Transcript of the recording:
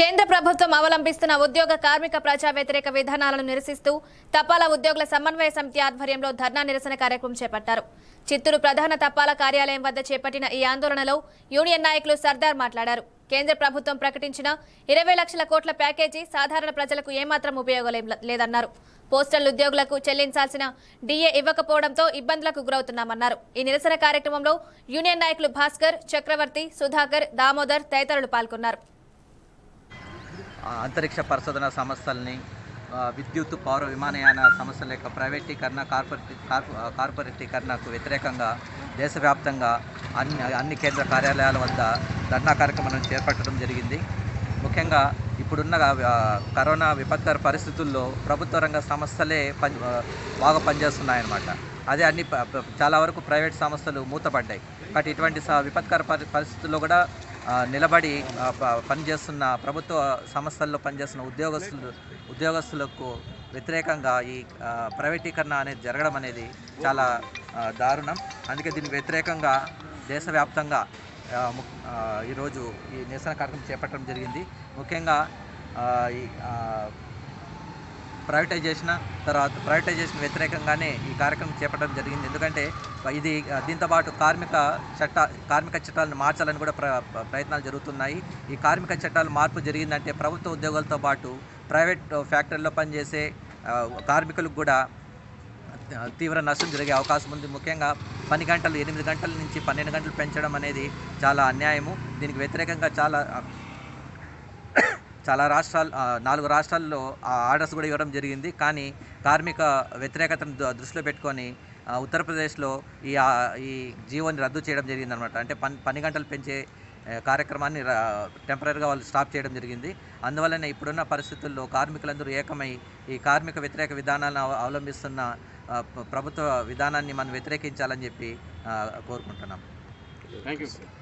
కేంద్ర ప్రభుత్వం అవలంబిస్తున్న ఉద్యోగ కార్మిక ప్రజా వ్యతిరేక విధానాలను నిరసిస్తూ తపాలా ఉద్యోగుల సమన్వయ సమితి ఆధ్వర్యంలో ధర్నా నిరసన కార్యక్రమం చేపట్టారు చిత్తూరు ప్రధాన తపాలా కార్యాలయం వద్ద చేపట్టిన ఈ ఆందోళనలో యూనియన్ నాయకులు సర్దార్ మాట్లాడారు కేంద్ర ప్రభుత్వం ప్రకటించిన ఇరవై లక్షల కోట్ల ప్యాకేజీ సాధారణ ప్రజలకు ఏమాత్రం ఉపయోగం లే- లేదన్నారు పోస్టల్ ఉద్యోగులకు చెల్లించాల్సిన డీఏ ఇవ్వకపోవడంతో ఇబ్బందులకు గురవుతున్నామన్నారు ఈ నిరసన కార్యక్రమంలో యూనియన్ నాయకులు భాస్కర్ చక్రవర్తి సుధాకర్ దామోదర్ తదితరులు పాల్గొన్నారు ఆ, అంతరిక్ష పరిశోధన సంస్థల్ని ఆ, విద్యుత్ పౌర విమానయాన సంస్థల యొక్క ప్రైవేటీకరణ కార్పొరేట్ కార్పొ- ఆ, కార్పొరేటీకరణకు వ్యతిరేకంగా దేశవ్యాప్తంగా అన్ని అన్ని కేంద్ర కార్యాలయాల వద్ద ధర్నా కార్యక్రమాలను చేపట్టడం జరిగింది ముఖ్యంగా ఇప్పుడున్న ఆ, కరోనా విపత్కర పరిస్థితుల్లో ప్రభుత్వ రంగ సంస్థలే పని ఆ, బాగా పనిచేస్తున్నాయన్నమాట అదే అన్ని ప- ప- చాలా వరకు ప్రైవేట్ సంస్థలు మూతపడ్డాయి బట్ ఇటువంటి స- విపత్కర పరి పరిస్థితుల్లో కూడా ఆ, నిలబడి ఆ, ప- పనిచేస్తున్న ప్రభుత్వ సంస్థల్లో పనిచేస్తున్న ఉద్యోగస్తులు ఉద్యోగస్తులకు వ్యతిరేకంగా ఈ ఆ, ప్రైవేటీకరణ అనేది జరగడం అనేది చాలా ఆ, దారుణం అందుకే దీనికి వ్యతిరేకంగా దేశవ్యాప్తంగా ఆ, ము- ఆ, ఈరోజు ఈ నిరసన కార్యక్రమం చేపట్టడం జరిగింది ముఖ్యంగా ఆ, ఈ ఆ, ప్రైవేటైజేషన్ తర్వాత ప్రైవేటైజేషన్ వ్యతిరేకంగానే ఈ కార్యక్రమం చేపట్టడం జరిగింది ఎందుకంటే ఇది ఆ, దీంతో పాటు కార్మిక చట్ట కార్మిక చట్టాలను మార్చాలని కూడా ప్ర ప్రయత్నాలు జరుగుతున్నాయి ఈ కార్మిక చట్టాల మార్పు జరిగిందంటే ప్రభుత్వ ఉద్యోగులతో పాటు ప్రైవేట్ ఫ్యాక్టరీలో పనిచేసే ఆ, కార్మికులకు కూడా ఆ, తీవ్ర నష్టం జరిగే అవకాశం ఉంది ముఖ్యంగా పని గంటలు ఎనిమిది గంటల నుంచి పన్నెండు గంటలు పెంచడం అనేది చాలా అన్యాయము దీనికి వ్యతిరేకంగా చాలా ఆ, చాలా రాష్ట్రాలు ఆ, నాలుగు రాష్ట్రాల్లో ఆ ఆర్డర్స్ కూడా ఇవ్వడం జరిగింది కానీ కార్మిక వ్యతిరేకతను ద- దృష్టిలో పెట్టుకొని ఆ, ఉత్తరప్రదేశ్లో ఈ ఆ, ఈ జీవోని రద్దు చేయడం జరిగింది అనమాట అంటే పని పని గంటలు పెంచే ఆ, కార్యక్రమాన్ని టెంపరీగా వాళ్ళు స్టాప్ చేయడం జరిగింది అందువలన ఇప్పుడున్న పరిస్థితుల్లో కార్మికులందరూ ఏకమై ఈ కార్మిక వ్యతిరేక విధానాలను అవ- అవలంబిస్తున్న ఆ, ప్ర- ప్రభుత్వ విధానాన్ని మనం వ్యతిరేకించాలని చెప్పి ఆ, కోరుకుంటున్నాం థ్యాంక్ యూ సార్